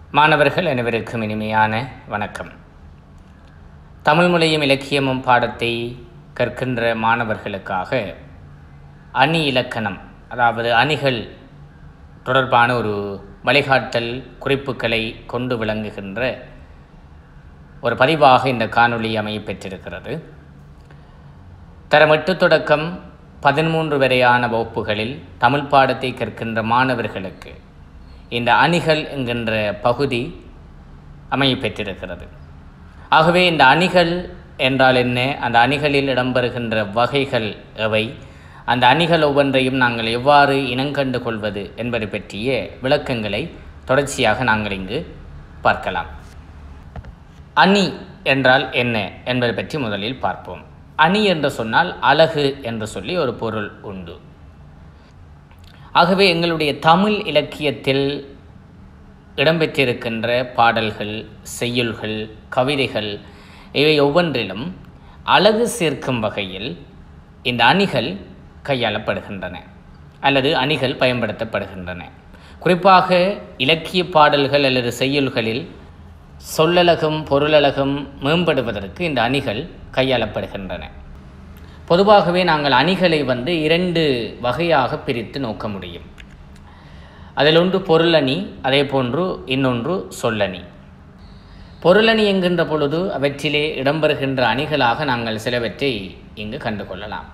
மாணவர்கள் அனைவருக்கும் இனிமையான வணக்கம் தமிழ் மொழியும் இலக்கியமும் பாடத்தை கற்கின்ற மாணவர்களுக்காக அணி இலக்கணம் அதாவது அணிகள் தொடர்பான ஒரு வழிகாட்டல் குறிப்புகளை கொண்டு விளங்குகின்ற ஒரு பதிவாக இந்த காணொளி அமைய பெற்றிருக்கிறது தரம் எட்டு தொடக்கம் பதிமூன்று வரையான வகுப்புகளில் தமிழ் பாடத்தை கற்கின்ற மாணவர்களுக்கு இந்த அணிகள் என்கின்ற பகுதி அமைய பெற்றிருக்கிறது ஆகவே இந்த அணிகள் என்றால் என்ன அந்த அணிகளில் இடம்பெறுகின்ற வகைகள் எவை அந்த அணிகள் ஒவ்வொன்றையும் நாங்கள் எவ்வாறு இனங்கண்டு கொள்வது என்பது பற்றிய விளக்கங்களை தொடர்ச்சியாக நாங்கள் இங்கு பார்க்கலாம் அணி என்றால் என்ன என்பது பற்றி முதலில் பார்ப்போம் அணி என்று சொன்னால் அழகு என்று சொல்லி ஒரு பொருள் உண்டு ஆகவே எங்களுடைய தமிழ் இலக்கியத்தில் இடம்பெற்றிருக்கின்ற பாடல்கள் செய்யுள்கள் கவிதைகள் இவை ஒவ்வொன்றிலும் அழகு சேர்க்கும் வகையில் இந்த அணிகள் கையாளப்படுகின்றன அல்லது அணிகள் பயன்படுத்தப்படுகின்றன குறிப்பாக இலக்கிய பாடல்கள் அல்லது செய்யுள்களில் சொல்லலகும் பொருளழகும் மேம்படுவதற்கு இந்த அணிகள் கையாளப்படுகின்றன பொதுவாகவே நாங்கள் அணிகளை வந்து இரண்டு வகையாக பிரித்து நோக்க முடியும் அதில் ஒன்று பொருளணி அதே போன்று இன்னொன்று சொல்லணி பொருளணி என்கின்ற பொழுது அவற்றிலே இடம்பெறுகின்ற அணிகளாக நாங்கள் சிலவற்றை இங்கு கண்டுகொள்ளலாம்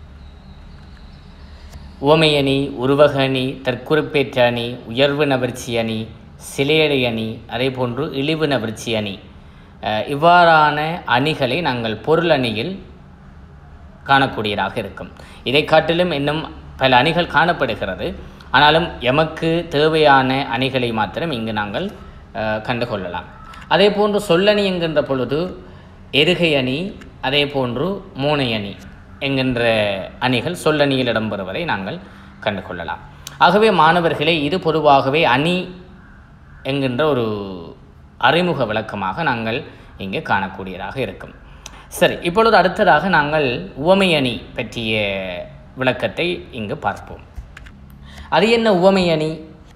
ஓமையணி உருவக அணி தற்குறிப்பேற்ற அணி உயர்வு நவிர்ச்சி அணி சிலையடை அணி அதே போன்று இழிவு நவிர்ச்சி அணி அஹ், இவ்வாறான அணிகளை நாங்கள் பொருள் அணியில் காணக்கூடியதாக இருக்கும் இதை காட்டிலும் இன்னும் பல அணிகள் காணப்படுகிறது ஆனாலும் எமக்கு தேவையான அணிகளை மாத்திரம் இங்கு நாங்கள் அஹ், கண்டுகொள்ளலாம் அதே போன்று சொல்லணி என்கின்ற பொழுது எருகை அணி அதே போன்று மூனை அணி என்கின்ற அணிகள் சொல்லணியில் இடம்பெறுவதை நாங்கள் கண்டுகொள்ளலாம் ஆகவே மாணவர்களே இது பொதுவாகவே அணி என்கின்ற ஒரு அறிமுக விளக்கமாக நாங்கள் இங்கே காணக்கூடியதாக இருக்கும் சரி இப்பொழுது அடுத்ததாக நாங்கள் உவமை அணி பற்றிய விளக்கத்தை இங்கு பார்ப்போம் அது என்ன உவமை அணி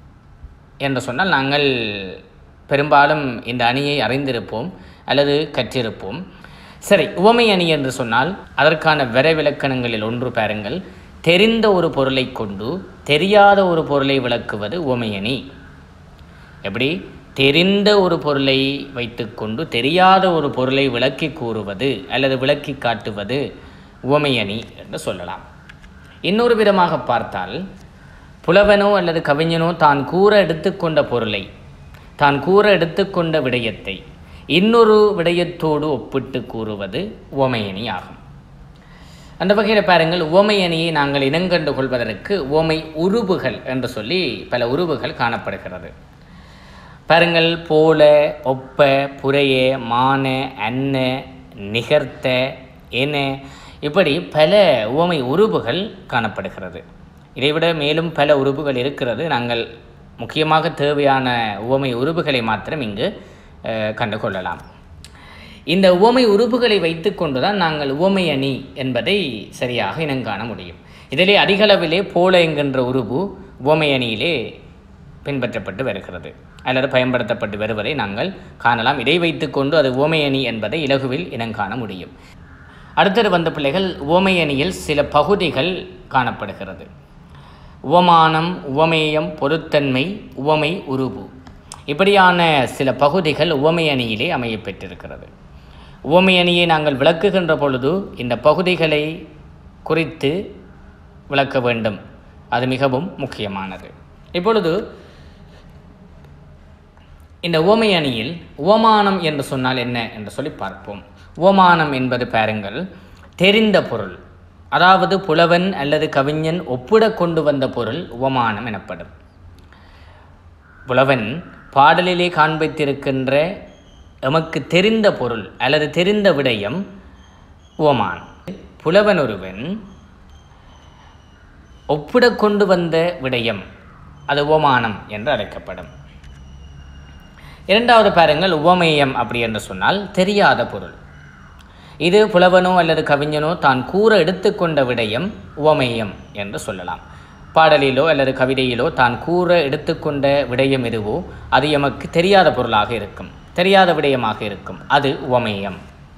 என்று சொன்னால் நாங்கள் பெரும்பாலும் இந்த அணியை அறிந்திருப்போம் அல்லது கற்றிருப்போம் சரி உவமை அணி என்று சொன்னால் அதற்கான விரைவிலக்கணங்களில் ஒன்று பாருங்கள் தெரிந்த ஒரு பொருளை கொண்டு தெரியாத ஒரு பொருளை விளக்குவது உவமை அணி எப்படி தெரிந்த ஒரு பொருளை வைத்துக்கொண்டு தெரியாத ஒரு பொருளை விளக்கி கூறுவது அல்லது விளக்கி காட்டுவது உவமையணி என்று சொல்லலாம் இன்னொரு விதமாக பார்த்தால் புலவனோ அல்லது கவிஞனோ தான் கூற எடுத்துக்கொண்ட பொருளை தான் கூற எடுத்துக்கொண்ட விடயத்தை இன்னொரு விடயத்தோடு ஒப்பிட்டு கூறுவது உவமையணி ஆகும் அந்த வகையில் பாருங்கள் உவமை அணியை நாங்கள் இனங்கண்டு கொள்வதற்கு உவமை உருபுகள் என்று சொல்லி பல உருவுகள் காணப்படுகிறது பாருங்கள் போல ஒப்ப புரைய மான அன்ன நிகர்த்த என இப்படி பல உவமை உருவுகள் காணப்படுகிறது இதைவிட மேலும் பல உருவுகள் இருக்கிறது நாங்கள் முக்கியமாக தேவையான உவமை உருவுகளை மாத்திரம் இங்கு அஹ், கண்டுகொள்ளலாம் இந்த உவமை உறுப்புகளை வைத்துக்கொண்டு தான் நாங்கள் உவமை அணி என்பதை சரியாக இனங்காண முடியும் இதிலே அதிகளவிலே போல என்கின்ற உருவு உவமை அணியிலே பின்பற்றப்பட்டு வருகிறது அல்லது பயன்படுத்தப்பட்டு வருவதை நாங்கள் காணலாம் இதை வைத்துக்கொண்டு அது உவமை அணி என்பதை இலகுவில் இனங்காண முடியும் அடுத்தது வந்த பிள்ளைகள் உவமை அணியில் சில பகுதிகள் காணப்படுகிறது உவமானம் உவமேயம் பொருத்தன்மை உவமை உருவு இப்படியான சில பகுதிகள் உவமை அணியிலே அமையப் பெற்றிருக்கிறது உவமை அணியை நாங்கள் விளக்குகின்ற பொழுது இந்த பகுதிகளை குறித்து விளக்க வேண்டும் அது மிகவும் முக்கியமானது இப்பொழுது இந்த உவமை அணியில் உவமானம் என்று சொன்னால் என்ன என்று சொல்லி பார்ப்போம் உவமானம் என்பது பாருங்கள் தெரிந்த பொருள் அதாவது புலவன் அல்லது கவிஞன் ஒப்பிடக் கொண்டு வந்த பொருள் உவமானம் எனப்படும் புலவன் பாடலிலே காண்பித்திருக்கின்ற எமக்கு தெரிந்த பொருள் அல்லது தெரிந்த விடயம் உவமானம் புலவன் ஒருவன் ஒப்பிடக் கொண்டு வந்த விடயம் அது உவமானம் என்று அழைக்கப்படும் இரண்டாவது பாருங்கள் உவமேயம் அப்படி என்று சொன்னால் தெரியாத பொருள் இது புலவனோ அல்லது கவிஞனோ தான் கூற எடுத்துக்கொண்ட விடயம் உவமேயம் என்று சொல்லலாம் பாடலிலோ அல்லது கவிதையிலோ தான் கூற எடுத்துக்கொண்ட விடயம் எதுவோ அது எமக்கு தெரியாத பொருளாக இருக்கும் தெரியாத விடயமாக இருக்கும் அது உவமேயம்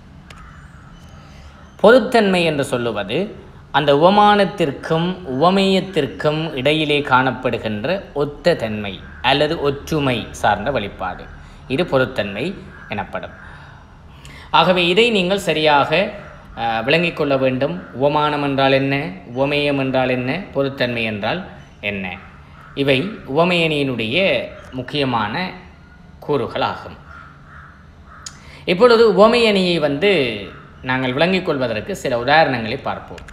பொதுத்தன்மை என்று சொல்லுவது அந்த உவமானத்திற்கும் உவமேயத்திற்கும் இடையிலே காணப்படுகின்ற ஒத்த தன்மை அல்லது ஒற்றுமை சார்ந்த வெளிப்பாடு இது பொதுத்தன்மை எனப்படும் ஆகவே இதை நீங்கள் சரியாக அஹ், விளங்கிக் கொள்ள வேண்டும் உவமானம் என்றால் என்ன உவமேயம் என்றால் என்ன பொதுத்தன்மை என்றால் என்ன இவை உவமேயனியினுடைய முக்கியமான கூறுகளாகும் இப்பொழுது உவமையணியை வந்து நாங்கள் விளங்கிக் கொள்வதற்கு சில உதாரணங்களை பார்ப்போம்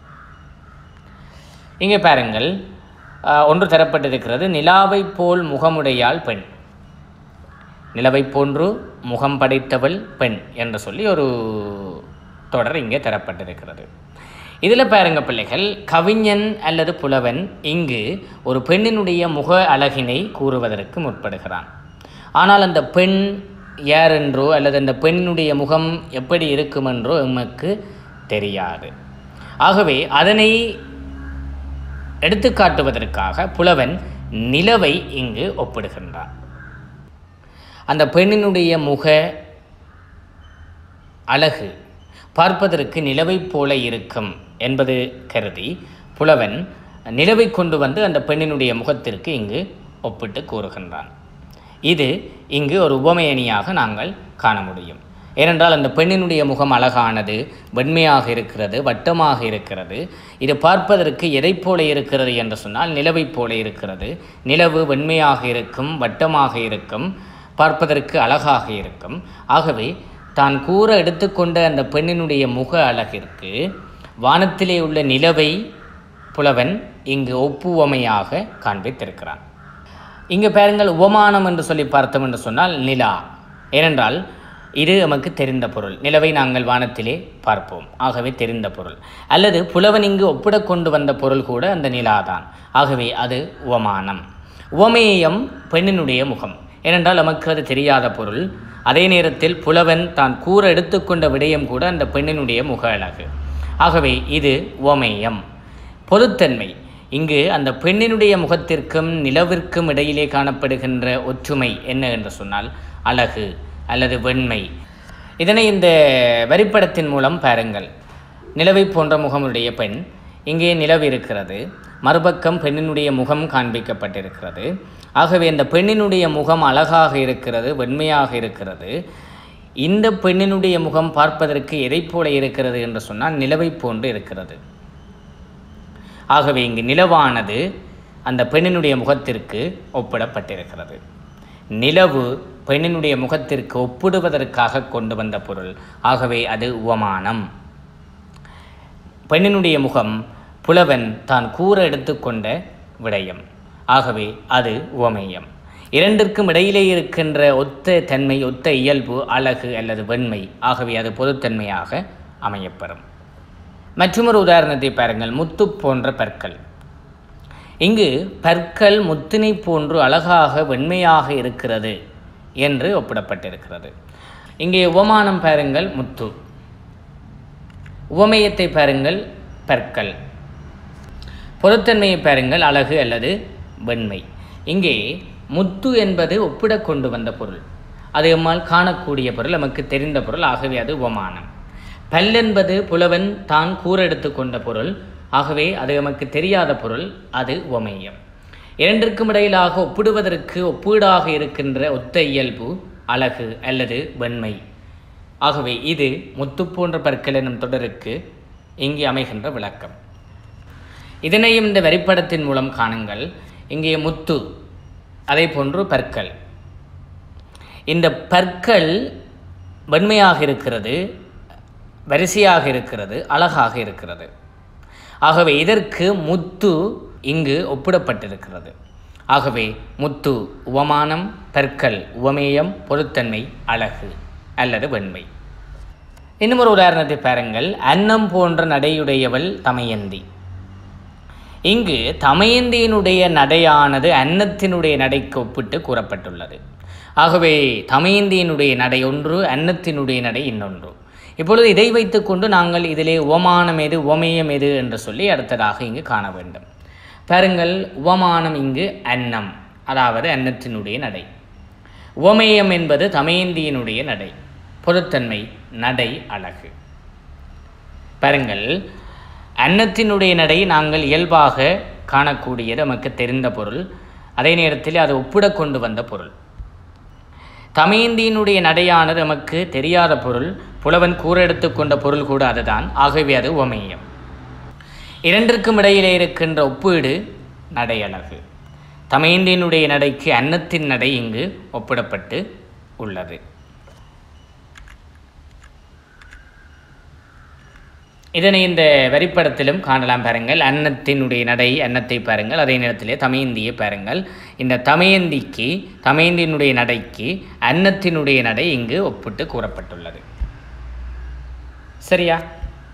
இங்கே பாருங்கள் அஹ், ஒன்று தரப்பட்டிருக்கிறது நிலாவை போல் முகமுடையாள் பெண் நிலவை போன்று முகம் படைத்தவள் பெண் என்று சொல்லி ஒரு தொடர் இங்கே தரப்பட்டிருக்கிறது இதில் பாருங்க பிள்ளைகள் கவிஞன் அல்லது புலவன் இங்கு ஒரு பெண்ணினுடைய முக அழகினை கூறுவதற்கு முற்படுகிறான் ஆனால் அந்த பெண் யார் என்றோ அல்லது அந்த பெண்ணுடைய முகம் எப்படி இருக்குமென்றோ எமக்கு தெரியாது ஆகவே அதனை எடுத்துக்காட்டுவதற்காக புலவன் நிலவை இங்கு ஒப்பிடுகின்றான் அந்த பெண்ணினுடைய முக அழகு பார்ப்பதற்கு நிலவைப் போல இருக்கும் என்பது கருதி புலவன் நிலவை கொண்டு வந்து அந்த பெண்ணினுடைய முகத்திற்கு இங்கு ஒப்பிட்டு கூறுகின்றான் இது இங்கு ஒரு உபமேயணியாக நாங்கள் காண முடியும் ஏனென்றால் அந்த பெண்ணினுடைய முகம் அழகானது வெண்மையாக இருக்கிறது வட்டமாக இருக்கிறது இது பார்ப்பதற்கு எதைப் போல இருக்கிறது என்று சொன்னால் நிலவைப் போல இருக்கிறது நிலவு வெண்மையாக இருக்கும் வட்டமாக இருக்கும் பார்ப்பதற்கு அழகாக இருக்கும் ஆகவே தான் கூற எடுத்துக்கொண்ட அந்த பெண்ணினுடைய முக அழகிற்கு வானத்திலே உள்ள நிலவை புலவன் இங்கு ஒப்புவமையாக காண்பித்திருக்கிறான் இங்கு பாருங்கள் உவமானம் என்று சொல்லி பார்த்தோம் என்று சொன்னால் நிலா ஏனென்றால் இது நமக்கு தெரிந்த பொருள் நிலவை நாங்கள் வானத்திலே பார்ப்போம் ஆகவே தெரிந்த பொருள் அல்லது புலவன் இங்கு ஒப்பிடக் கொண்டு வந்த பொருள் கூட அந்த நிலாதான் ஆகவே அது உவமானம் உவமேயம் பெண்ணினுடைய முகம் ஏனென்றால் நமக்கு அது தெரியாத பொருள் அதே நேரத்தில் புலவன் தான் கூற எடுத்துக்கொண்ட விடயம் கூட அந்த பெண்ணினுடைய முக அழகு ஆகவே இது உவமேயம் பொதுத்தன்மை இங்கு அந்த பெண்ணினுடைய முகத்திற்கும் நிலவிற்கும் இடையிலே காணப்படுகின்ற ஒற்றுமை என்ன என்று சொன்னால் அழகு அல்லது வெண்மை இதனை இந்த வரிப்படத்தின் மூலம் பாருங்கள் நிலவை போன்ற முகமுடைய பெண் இங்கே நிலவு இருக்கிறது மறுபக்கம் பெண்ணினுடைய முகம் காண்பிக்கப்பட்டிருக்கிறது ஆகவே இந்த பெண்ணினுடைய முகம் அழகாக இருக்கிறது வெண்மையாக இருக்கிறது இந்த பெண்ணினுடைய முகம் பார்ப்பதற்கு எதைப் போல இருக்கிறது என்று சொன்னால் நிலவை போன்று இருக்கிறது ஆகவே இங்கு நிலவானது அந்த பெண்ணினுடைய முகத்திற்கு ஒப்பிடப்பட்டிருக்கிறது நிலவு பெண்ணினுடைய முகத்திற்கு ஒப்பிடுவதற்காக கொண்டு வந்த பொருள் ஆகவே அது உவமானம் பெண்ணினுடைய முகம் புலவன் தான் கூற எடுத்துக்கொண்ட விடயம் ஆகவே அது உவமேயம் இரண்டிற்கும் இடையிலே இருக்கின்ற ஒத்த தன்மை ஒத்த இயல்பு அழகு அல்லது வெண்மை ஆகவே அது பொதுத்தன்மையாக அமையப்பெறும் மற்றொரு உதாரணத்தை பாருங்கள் முத்து போன்ற பற்கள் இங்கு பற்கள் முத்தினை போன்று அழகாக வெண்மையாக இருக்கிறது என்று ஒப்பிடப்பட்டிருக்கிறது இங்கே உவமானம் பாருங்கள் முத்து உவமேயத்தை பாருங்கள் பற்கள் பொதுத்தன்மையை பாருங்கள் அழகு அல்லது வெண்மை இங்கே முத்து என்பது ஒப்பிடக் கொண்டு வந்த பொருள் அது எம்மால் காணக்கூடிய பொருள் நமக்கு தெரிந்த பொருள் ஆகவே அது உவமானம் பல் என்பது புலவன் தான் கூற எடுத்துக்கொண்ட பொருள் ஆகவே அது நமக்கு தெரியாத பொருள் அது உவமேயம் இரண்டிற்கும் இடையிலாக ஒப்பிடுவதற்கு ஒப்பீடாக இருக்கின்ற ஒத்த இயல்பு அழகு அல்லது வெண்மை ஆகவே இது முத்து போன்ற பற்கள் எனும் தொடருக்கு இங்கே அமைகின்ற விளக்கம் இதனையும் இந்த வரிப்படத்தின் மூலம் காணுங்கள் இங்கே முத்து அதே போன்று பற்கள் இந்த பற்கள் வெண்மையாக இருக்கிறது வரிசையாக இருக்கிறது அழகாக இருக்கிறது ஆகவே இதற்கு முத்து இங்கு ஒப்பிடப்பட்டிருக்கிறது ஆகவே முத்து உவமானம் பற்கள் உவமேயம் பொருத்தன்மை அழகு அல்லது வெண்மை இன்னும் ஒரு உதாரணத்தை பாருங்கள் அன்னம் போன்ற நடையுடையவள் தமயந்தி இங்கு தமயந்தியினுடைய நடையானது அன்னத்தினுடைய நடைக்கு ஒப்பிட்டு கூறப்பட்டுள்ளது ஆகவே தமயந்தியினுடைய நடை ஒன்று அன்னத்தினுடைய நடை இன்னொன்று இப்பொழுது இதை வைத்துக்கொண்டு நாங்கள் இதிலே உவமானம் எது உவமேயம் எது என்று சொல்லி அடுத்ததாக இங்கு காண வேண்டும் பாருங்கள் உவமானம் இங்கு அன்னம் அதாவது அன்னத்தினுடைய நடை உவமேயம் என்பது தமயந்தியினுடைய நடை பொதுத்தன்மை நடை அழகு பாருங்கள் அன்னத்தினுடைய நடை நாங்கள் இயல்பாக காணக்கூடியது நமக்கு தெரிந்த பொருள் அதே நேரத்தில் அது ஒப்பிடக் கொண்டு வந்த பொருள் தமயந்தியினுடைய நடையானது நமக்கு தெரியாத பொருள் புலவன் கூற எடுத்துக்கொண்ட பொருள் கூட அதுதான் ஆகவே அது உவமேயம் இரண்டிற்கும் இடையிலே இருக்கின்ற ஒப்பீடு நடையழகு தமயந்தியினுடைய நடைக்கு அன்னத்தின் நடை இங்கு ஒப்பிடப்பட்டு உள்ளது இதனை இந்த வரிப்படத்திலும் காணலாம் பாருங்கள் அன்னத்தினுடைய நடை அன்னத்தை பாருங்கள் அதே நேரத்திலே தமயந்தியை பாருங்கள் இந்த தமயந்திக்கு தமயந்தியினுடைய நடைக்கு அன்னத்தினுடைய நடை இங்கு ஒப்பிட்டு கூறப்பட்டுள்ளது சரியா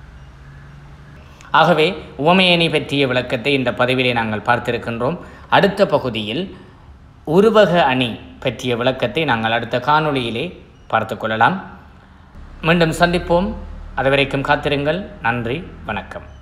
ஆகவே உவமையணி பற்றிய விளக்கத்தை இந்த பதிவிலே நாங்கள் பார்த்திருக்கின்றோம் அடுத்த பகுதியில் உருவக அணி பற்றிய விளக்கத்தை நாங்கள் அடுத்த காணொளியிலே பார்த்து கொள்ளலாம் மீண்டும் சந்திப்போம் அதுவரைக்கும் காத்திருங்கள் நன்றி வணக்கம்